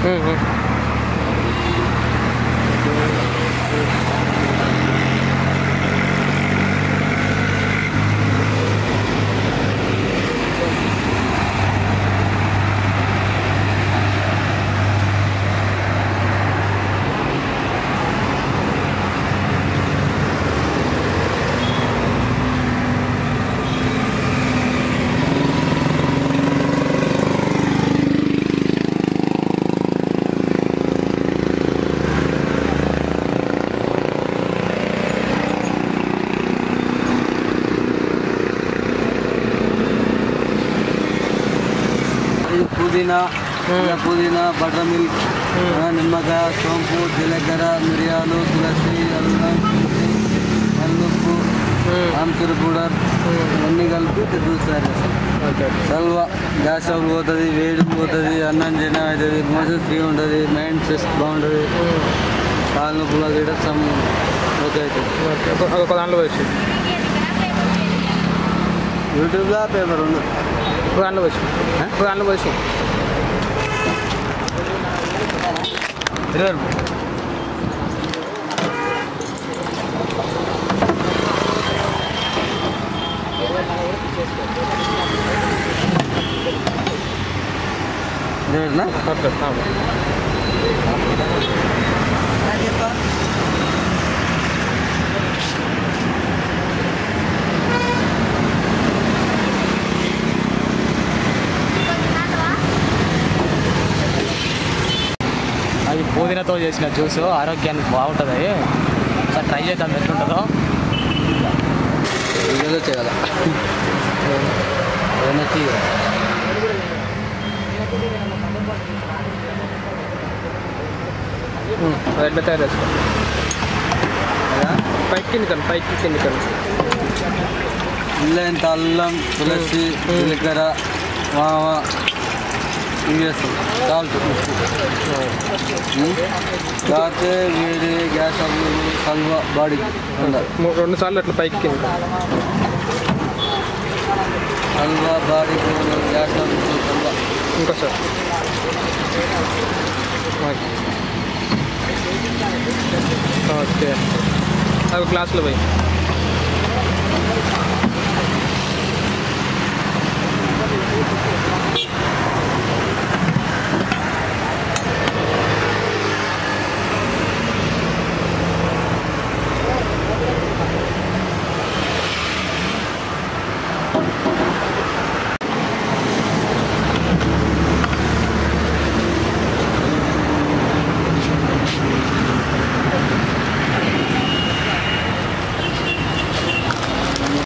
ఉమ్, ఉమ్. ఇది పుదీనా ఇలా పుదీనా బటర్ మిల్క్ ఆ, నిమ్మకాయ సోంపు జీలకర్ర మిరియాలు తులసి అల్లం కల్లుప్పు ఆమ్చూరు పౌడర్ ఇవన్నీ కలిపి ఇది జ్యూస్ తయారు చేస్తాం ఓకే సల్వ గ్యాస్ స్టవ్ పోతుంది వేడి పోతుంది అన్నం జీర్ణం అవుతుంది మోషన్ ఫ్రీ ఉంటుంది మైండ్ ఫ్రెష్ బాగుంటుంది కాళ్ళ నొప్పులు గిట్ట సమ్ ఓకే అవుతుంది ఓకే ఒక- ఒక దాంట్లో వచ్చి యూట్యూబ్లో పేపర్ ఉంది ఒక దాంట్లో వచ్చి ఒక దాంట్లో వచ్చి ఇరవై ఇరవైనా ఓకే ఆ. అది పుదీనాతో చేసిన జ్యూస్ ఆరోగ్యానికి బాగుంటుంది ఒకసారి ట్రై చేద్దాం ఎట్లుంటుందో వీడియోలో చేయాల ఏదైనా తీయ ఉమ్, అది ఎట్లా తయారు చేసుకో పైకి కింది కను పైకి కింది కను ఇల్లు ఇంత అల్లం తులసి జీలకర్ర వామ ఇవి వేస్తాం సాల్ట్ ఉప్పు కాకపోతే వేడి గ్యాస్ అవ్వదు సల్వ బాడీకి ఉండాలి మూ- రెండు సార్లు అట్లా పైకి కింది కను. సల్వ బాడీకి గ్యాస్ అవ్వదు సల్వ ఇంకోసారి ఓకే ఓకే అవి క్లాస్లో పోయి